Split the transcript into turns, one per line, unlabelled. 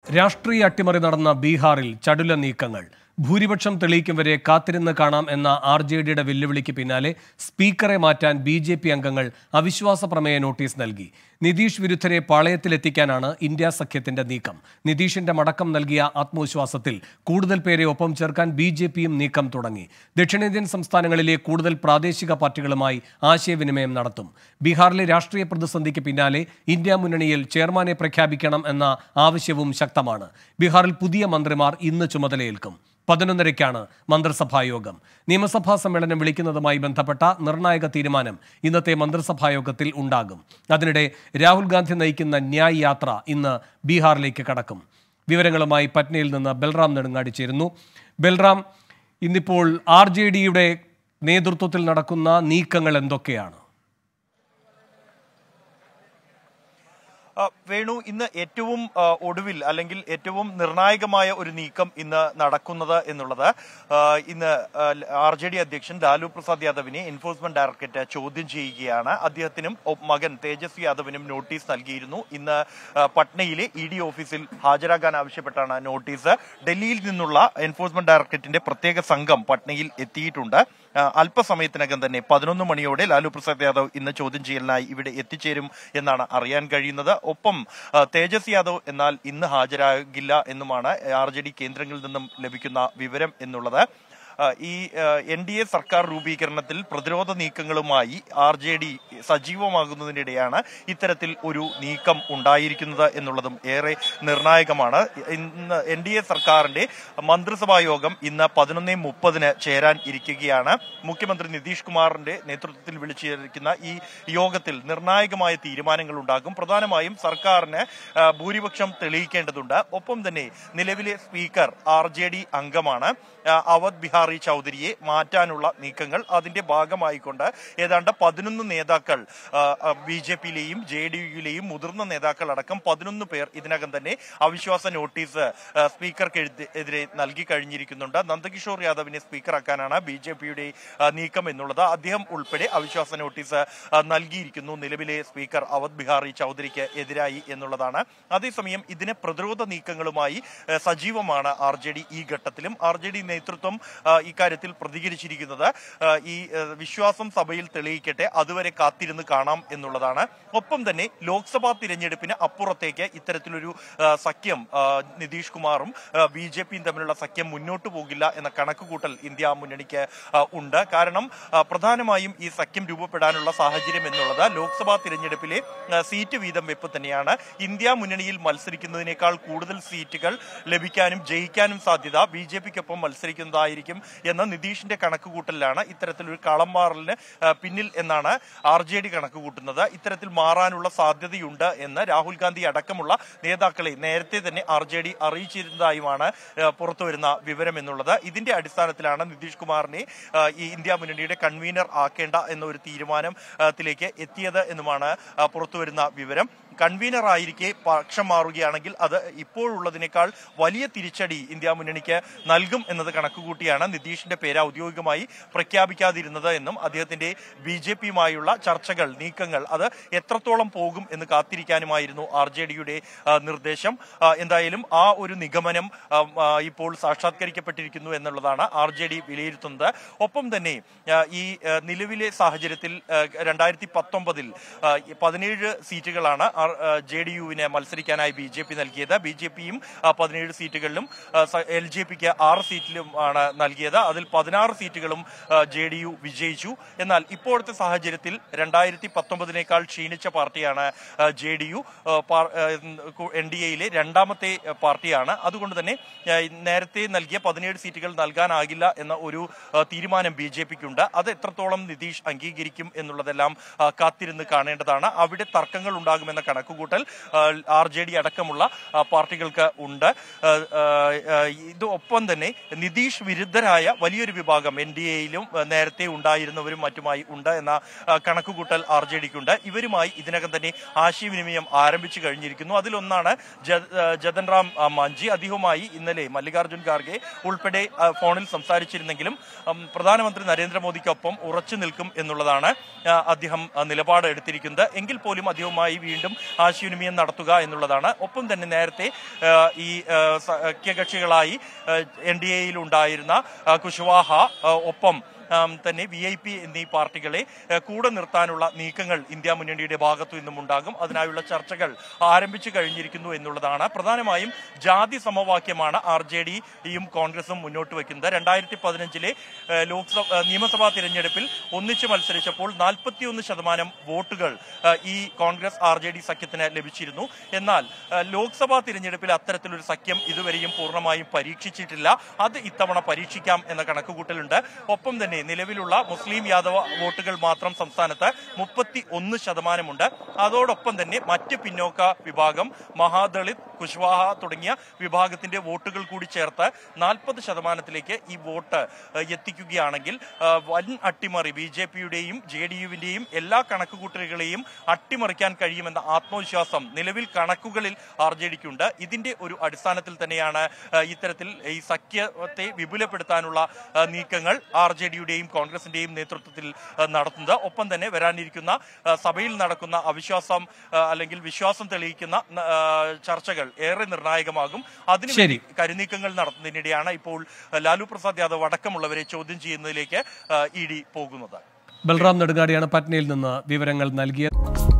രാഷ്ട്രീയ അട്ടിമറി നടന്ന ബീഹാറിൽ ചടുല നീക്കങ്ങൾ ഭൂരിപക്ഷം തെളിയിക്കും വരെ കാത്തിരുന്ന് കാണാം എന്ന ആർ ജെ ഡിയുടെ വെല്ലുവിളിക്ക് പിന്നാലെ സ്പീക്കറെ മാറ്റാൻ ബി ജെ പി അംഗങ്ങൾ അവിശ്വാസ പ്രമേയ നോട്ടീസ് നൽകി നിതീഷ് വിരുദ്ധരെ പാളയത്തിലെത്തിക്കാനാണ് ഇന്ത്യ സഖ്യത്തിന്റെ നീക്കം നിതീഷിന്റെ മടക്കം നൽകിയ ആത്മവിശ്വാസത്തിൽ കൂടുതൽ പേരെ ഒപ്പം ചേർക്കാൻ ബി ജെ പിയും നീക്കം തുടങ്ങി ദക്ഷിണേന്ത്യൻ സംസ്ഥാനങ്ങളിലെ കൂടുതൽ പ്രാദേശിക പാർട്ടികളുമായി ആശയവിനിമയം നടത്തും ബീഹാറിലെ രാഷ്ട്രീയ പ്രതിസന്ധിക്ക് പിന്നാലെ ഇന്ത്യ മുന്നണിയിൽ ചെയർമാനെ പ്രഖ്യാപിക്കണം എന്ന ആവശ്യവും ശക്തമാണ് ബീഹാറിൽ പുതിയ മന്ത്രിമാർ ഇന്ന് ചുമതലയേൽക്കും പതിനൊന്നരയ്ക്കാണ് മന്ത്രിസഭാ യോഗം നിയമസഭാ സമ്മേളനം വിളിക്കുന്നതുമായി ബന്ധപ്പെട്ട നിർണായക തീരുമാനം ഇന്നത്തെ മന്ത്രിസഭാ യോഗത്തിൽ ഉണ്ടാകും അതിനിടെ രാഹുൽ ഗാന്ധി നയിക്കുന്ന ന്യായ് യാത്ര ഇന്ന് ബീഹാറിലേക്ക് കടക്കും വിവരങ്ങളുമായി പറ്റ്നയിൽ നിന്ന് ബൽറാം നെടുങ്ങാടി ചേരുന്നു ബൽറാം ഇന്നിപ്പോൾ ആർ ജെ ഡിയുടെ നേതൃത്വത്തിൽ നടക്കുന്ന നീക്കങ്ങൾ എന്തൊക്കെയാണ്
ആ, വേണു ഇന്ന് ഏറ്റവും ആ, ഒടുവിൽ അല്ലെങ്കിൽ ഏറ്റവും നിർണായകമായ ഒരു നീക്കം ഇന്ന് നടക്കുന്നത് എന്നുള്ളത് ആ, ഇന്ന് ആർ ജെ ഡി അധ്യക്ഷൻ ലാലു പ്രസാദ് യാദവിനെ എൻഫോഴ്സ്മെന്റ് ഡയറക്ടറേറ്റ് ചോദ്യം ചെയ്യുകയാണ് അദ്ദേഹത്തിനും ഒ- മകൻ തേജസ്വി യാദവിനും നോട്ടീസ് നൽകിയിരുന്നു ഇന്ന് ആ, പട്നയിലെ ഇ ഡി ഓഫീസിൽ ഹാജരാകാൻ ആവശ്യപ്പെട്ടാണ് നോട്ടീസ് ഡൽഹിയിൽ നിന്നുള്ള എൻഫോഴ്സ്മെന്റ് ഡയറക്ടറേറ്റിന്റെ പ്രത്യേക സംഘം പട്നയിൽ എത്തിയിട്ടുണ്ട് ആ, അല്പസമയത്തിനകം തന്നെ പതിനൊന്ന് മണിയോടെ ലാലു പ്രസാദ് യാദവ് ഇന്ന് ചോദ്യം ചെയ്യലിനായി ഇവിടെ എത്തിച്ചേരും എന്നാണ് അറിയാൻ കഴിയുന്നത് ഒപ്പം ആ, തേജസ് യാദവ് എന്നാൽ ഇന്ന് ഹാജരാകില്ല എന്നുമാണ് ആർ ജെ ഡി കേന്ദ്രങ്ങളിൽ നിന്നും ലഭിക്കുന്ന വിവരം എന്നുള്ളത് ആ, ഈ എൻ ഡി എ സർക്കാർ രൂപീകരണത്തിൽ പ്രതിരോധ നീക്കങ്ങളുമായി ആർ ജെ ഡി സജീവമാകുന്നതിനിടെയാണ് ഇത്തരത്തിൽ ഒരു നീക്കം ഉണ്ടായിരിക്കുന്നത് എന്നുള്ളതും ഏറെ നിർണായകമാണ് ഇന്ന് എൻ ഡി എ സർക്കാരിന്റെ മന്ത്രിസഭാ യോഗം ഇന്ന് പതിനൊന്നേ മുപ്പതിന് ചേരാൻ ഇരിക്കുകയാണ് മുഖ്യമന്ത്രി നിതീഷ് കുമാറിന്റെ നേതൃത്വത്തിൽ വിളിച്ചു ചേർക്കുന്ന ഈ യോഗത്തിൽ നിർണായകമായ തീരുമാനങ്ങൾ ഉണ്ടാകും പ്രധാനമായും സർക്കാരിന് ആ, ഭൂരിപക്ഷം തെളിയിക്കേണ്ടതുണ്ട് ഒപ്പം തന്നെ നിലവിലെ സ്പീക്കർ ആർ ജെ ഡി അംഗമാണ് ആ, അവധ് ബിഹാറി ചൗധരിയെ മാറ്റാനുള്ള നീക്കങ്ങൾ അതിന്റെ ഭാഗമായിക്കൊണ്ട് ഏതാണ്ട് പതിനൊന്ന് നേതാക്കൾ ബി ജെ പിയിലെയും ജെ ഡി യുയിലെയും മുതിർന്ന നേതാക്കൾ അടക്കം പതിനൊന്ന് പേർ ഇതിനകം തന്നെ അവിശ്വാസ നോട്ടീസ് ആ, സ്പീക്കർക്ക് എഴുതി- എതിരെ നൽകി കഴിഞ്ഞിരിക്കുന്നുണ്ട് നന്ദകിഷോർ യാദവിനെ സ്പീക്കറാക്കാനാണ് ബി ജെ പിയുടെ നീക്കം എന്നുള്ളത് അദ്ദേഹം ഉൾപ്പെടെ അവിശ്വാസ നോട്ടീസ് ആ, നൽകിയിരിക്കുന്നു നിലവിലെ സ്പീക്കർ അവധ് ബിഹാറി ചൗധരിക്ക് എതിരായി എന്നുള്ളതാണ് അതേസമയം ഇതിന് പ്രതിരോധ നീക്കങ്ങളുമായി ആ, സജീവമാണ് ആർ ജെ ഡി ഈ ഘട്ടത്തിലും ആർ ജെ ഡി നേതൃത്വം ആ, ഇക്കാര്യത്തിൽ പ്രതികരിച്ചിരിക്കുന്നത് ആ, ഈ ആ, വിശ്വാസം സഭയിൽ തെളിയിക്കട്ടെ അതുവരെ കാത്തിരുന്ന് കാണാം എന്നുള്ളതാണ് ഒപ്പം തന്നെ ലോക്സഭാ തിരഞ്ഞെടുപ്പിന് അപ്പുറത്തേക്ക് ഇത്തരത്തിലൊരു ആ, സഖ്യം ആ, നിതീഷ് കുമാറും ബി ജെ പിയും തമ്മിലുള്ള സഖ്യം മുന്നോട്ട് പോകില്ല എന്ന കണക്കുകൂട്ടൽ ഇന്ത്യ മുന്നണിക്ക് ആ, ഉണ്ട് കാരണം ആ, പ്രധാനമായും ഈ സഖ്യം രൂപപ്പെടാനുള്ള സാഹചര്യം എന്നുള്ളത് ലോക്സഭാ തിരഞ്ഞെടുപ്പിലെ ആ, സീറ്റ് വീതം വെപ്പ് തന്നെയാണ് ഇന്ത്യ മുന്നണിയിൽ മത്സരിക്കുന്നതിനേക്കാൾ കൂടുതൽ സീറ്റുകൾ ലഭിക്കാനും ജയിക്കാനും സാധ്യത ബി ജെ പിക്കൊപ്പം മത്സരിക്കുന്നതായിരിക്കും എന്ന നിതീഷിന്റെ കണക്കുകൂട്ടലിലാണ് ഇത്തരത്തിലൊരു കളം മാറലിന് ആ, പിന്നിൽ എന്നാണ് ആർ ജെ ഡി കണക്കുകൂട്ടുന്നത് ഇത്തരത്തിൽ മാറാനുള്ള സാധ്യതയുണ്ട് എന്ന് രാഹുൽ ഗാന്ധി അടക്കമുള്ള നേതാക്കളെ നേരത്തെ തന്നെ ആർ ജെ ഡി അറിയിച്ചിരുന്നതായുമാണ് ആ, പുറത്തുവരുന്ന വിവരം എന്നുള്ളത് ഇതിന്റെ അടിസ്ഥാനത്തിലാണ് നിതീഷ് കുമാറിനെ ആ, ഈ ഇന്ത്യ മുന്നണിയുടെ കൺവീനർ ആക്കേണ്ട എന്ന ഒരു തീരുമാനത്തിലേക്ക് എത്തിയത് എന്നുമാണ് ആ, പുറത്തുവരുന്ന വിവരം കൺവീനർ ആയിരിക്കെ പക്ഷം മാറുകയാണെങ്കിൽ അത് ഇപ്പോഴുള്ളതിനേക്കാൾ വലിയ തിരിച്ചടി ഇന്ത്യ മുന്നണിക്ക് നൽകും എന്നത് കണക്കുകൂട്ടിയാണ് നിതീഷിന്റെ പേര് ഔദ്യോഗികമായി പ്രഖ്യാപിക്കാതിരുന്നത് എന്നും അദ്ദേഹത്തിന്റെ ബി ജെ പിയുമായുള്ള ചർച്ചകൾ നീക്കങ്ങൾ അത് എത്രത്തോളം പോകും എന്ന് കാത്തിരിക്കാനുമായിരുന്നു ആർ ജെ ഡിയുടെ നിർദ്ദേശം ആ, എന്തായാലും ആ ഒരു നിഗമനം ആ, ആ, ഇപ്പോൾ സാക്ഷാത്കരിക്കപ്പെട്ടിരിക്കുന്നു എന്നുള്ളതാണ് ആർ ജെ ഡി വിലയിരുത്തുന്നത് ഒപ്പം തന്നെ ആ, ഈ ആ, നിലവിലെ സാഹചര്യത്തിൽ രണ്ടായിരത്തി പത്തൊമ്പതിൽ പതിനേഴ് സീറ്റുകളാണ് ജെ ഡി യുവിന് മത്സരിക്കാനായി ബി ജെ പി നൽകിയത് ബി ജെ പിയും പതിനേഴ് സീറ്റുകളിലും എൽ ജെ പിക്ക് ആറ് സീറ്റിലും ആണ് നൽകിയത് അതിൽ പതിനാറ് സീറ്റുകളും ജെ ഡി യു വിജയിച്ചു എന്നാൽ ഇപ്പോഴത്തെ സാഹചര്യത്തിൽ രണ്ടായിരത്തി പത്തൊമ്പതിനേക്കാൾ ക്ഷീണിച്ച പാർട്ടിയാണ് J D U N D എയിലെ രണ്ടാമത്തെ ആ, പാർട്ടിയാണ് അതുകൊണ്ട് തന്നെ ആ, നേരത്തെ നൽകിയ പതിനേഴ് സീറ്റുകൾ നൽകാനാകില്ല എന്ന ഒരു ആ, തീരുമാനം ബി ജെ പിക്കുണ്ട് അത് എത്രത്തോളം നിതീഷ് അംഗീകരിക്കും എന്നുള്ളതെല്ലാം ആ, കാത്തിരുന്ന് കാണേണ്ടതാണ് അവിടെ തർക്കങ്ങൾ ഉണ്ടാകുമെന്ന കണക്കുകൂട്ടൽ ആർ ജെ ഡി അടക്കമുള്ള ആ, പാർട്ടികൾക്ക് ഉണ്ട് ആ, ആ, ആ, ഇത് ഒപ്പം തന്നെ നിതീഷ് വിരുദ്ധരായ വലിയൊരു വിഭാഗം എൻ ഡി എയിലും നേരത്തെ ഉണ്ടായിരുന്നവരും മറ്റുമായി ഉണ്ട് എന്ന ആ, കണക്കുകൂട്ടൽ ആർ ജെ ഡിക്കുണ്ട് ഇവരുമായി ഇതിനകം തന്നെ ആശയവിനിമയം ആരംഭിച്ചു കഴിഞ്ഞിരിക്കുന്നു അതിലൊന്നാണ് ജ- ആ, ജതൻ റാം ആ, മാഞ്ചി അദ്ദേഹവുമായി ഇന്നലെ മല്ലികാർജ്ജുൻ ഖാർഗെ ഉൾപ്പെടെ ആ, ഫോണിൽ സംസാരിച്ചിരുന്നെങ്കിലും ഉം, പ്രധാനമന്ത്രി നരേന്ദ്രമോദിക്കൊപ്പം ഉറച്ചു നിൽക്കും എന്നുള്ളതാണ് ആ, അദ്ദേഹം ആ, നിലപാട് എടുത്തിരിക്കുന്നത് എങ്കിൽ പോലും അദ്ദേഹവുമായി വീണ്ടും ആശയവിനിമയം നടത്തുക എന്നുള്ളതാണ് ഒപ്പം തന്നെ നേരത്തെ ആ, ഈ ആ, സഖ്യകക്ഷികളായി എൻ ഡി എയിൽ ഉണ്ടായിരുന്ന ആ, കുശ്വാഹ ആ, ഒപ്പം ആം, തന്നെ വി ഐ പി എന്നീ പാർട്ടികളെ ആ, കൂടെ നിർത്താനുള്ള നീക്കങ്ങൾ ഇന്ത്യ മുന്നണിയുടെ ഭാഗത്തു നിന്നും ഉണ്ടാകും അതിനായുള്ള ചർച്ചകൾ ആരംഭിച്ചു കഴിഞ്ഞിരിക്കുന്നു എന്നുള്ളതാണ് പ്രധാനമായും ജാതി സമവാക്യമാണ് ആർ ജെ ഡിയും കോൺഗ്രസും മുന്നോട്ട് വയ്ക്കുന്നത് രണ്ടായിരത്തി പതിനഞ്ചിലെ ലോക്സഭ ആ, നിയമസഭാ തിരഞ്ഞെടുപ്പിൽ ഒന്നിച്ച് മത്സരിച്ചപ്പോൾ നാൽപ്പത്തിയൊന്ന് ശതമാനം വോട്ടുകൾ ആ, ഈ കോൺഗ്രസ് ആർ ജെ ഡി സഖ്യത്തിന് ലഭിച്ചിരുന്നു എന്നാൽ ആ, ലോക്സഭാ തിരഞ്ഞെടുപ്പിൽ അത്തരത്തിലൊരു സഖ്യം ഇതുവരെയും പൂർണ്ണമായും പരീക്ഷിച്ചിട്ടില്ല അത് ഇത്തവണ പരീക്ഷിക്കാം എന്ന കണക്കുകൂട്ടലുണ്ട് ഒപ്പം തന്നെ നിലവിലുള്ള മുസ്ലിം യാദവ വോട്ടുകൾ മാത്രം സംസ്ഥാനത്ത് മുപ്പത്തി ഒന്ന് ശതമാനമുണ്ട് അതോടൊപ്പം തന്നെ മറ്റ് പിന്നോക്ക വിഭാഗം മഹാദളിത് കുശ്വാഹ തുടങ്ങിയ വിഭാഗത്തിന്റെ വോട്ടുകൾ കൂടി ചേർത്ത് നാൽപ്പത് ശതമാനത്തിലേക്ക് ഈ വോട്ട് ഏഹ്, എത്തിക്കുകയാണെങ്കിൽ ഏഹ്, വൻ അട്ടിമറി ബി ജെ പിയുടെയും ജെ ഡി യുവിന്റെയും എല്ലാ കണക്കുകൂട്ടലുകളെയും അട്ടിമറിക്കാൻ കഴിയുമെന്ന ആത്മവിശ്വാസം നിലവിൽ കണക്കുകളിൽ ആർ ജെ ഡിക്കുണ്ട് ഇതിന്റെ ഒരു അടിസ്ഥാനത്തിൽ തന്നെയാണ് ഏഹ്, ഇത്തരത്തിൽ ഈ സഖ്യത്തെ വിപുലപ്പെടുത്താനുള്ള ഏഹ്, നീക്കങ്ങൾ ആർ ജെ ഡിയുടെയും കോൺഗ്രസിന്റെയും നേതൃത്വത്തിൽ ഏഹ്, നടത്തുന്നത് ഒപ്പം തന്നെ വരാനിരിക്കുന്ന ഏഹ്, സഭയിൽ നടക്കുന്ന അവിശ്വാസം ഏഹ്, അല്ലെങ്കിൽ വിശ്വാസം തെളിയിക്കുന്ന ഏഹ്, ചർച്ചകൾ ഏറെ നിർണായകമാകും അതിന്
ശരി.
വേണ്ടി കരുനീക്കങ്ങൾ നടത്തുന്നതിനിടെയാണ് ഇപ്പോൾ ഏഹ്, ലാലു പ്രസാദ് യാദവ് അടക്കമുള്ളവരെ ചോദ്യം ചെയ്യുന്നതിലേക്ക് ഇ ഡി പോകുന്നത്
ബൽറാം നെടുങ്ങാടിയാണ് പറ്റ്നയിൽ നിന്ന് വിവരങ്ങൾ നൽകിയത്